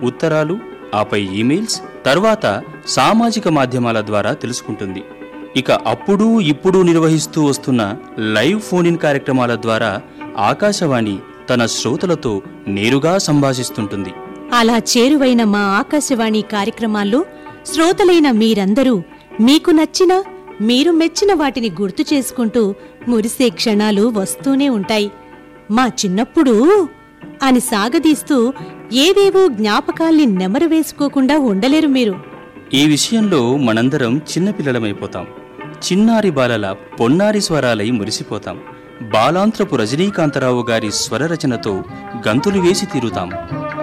ఉత్తరాలు ఆపై ఈమెయిల్స్ తర్వాత సామాజిక మాధ్యమాల ద్వారా తెలుసుకుంటుంది ఇక అప్పుడు ఇప్పుడు నిర్వహిస్తూ వస్తున్న లైవ్ ఫోన్ ఇన్ కార్యక్రమాల ద్వారా ఆకాశవాణి తన శ్రోతలతో నేరుగా సంభాషిస్తుంటుంది అలా చేరువైన మా ఆకాశవాణి కార్యక్రమాల్లో శ్రోతలైన మీరందరూ మీకు నచ్చిన మీరు మెచ్చిన వాటిని గుర్తు చేసుకుంటూ మురిసే క్షణాలు వస్తూనే ఉంటాయి మా చిన్నప్పుడు అని సాగదీస్తూ ఏవేవో జ్ఞాపకాల్ని నెమరు వేసుకోకుండా ఉండలేరు మీరు ఈ విషయంలో మనందరం చిన్నపిల్లలమైపోతాం చిన్నారి బాలల పొన్నారి స్వరాలై మురిసిపోతాం బాలాంత్రపు రజనీకాంతరావు గారి స్వర రచనతో గంతులు వేసి తీరుతాం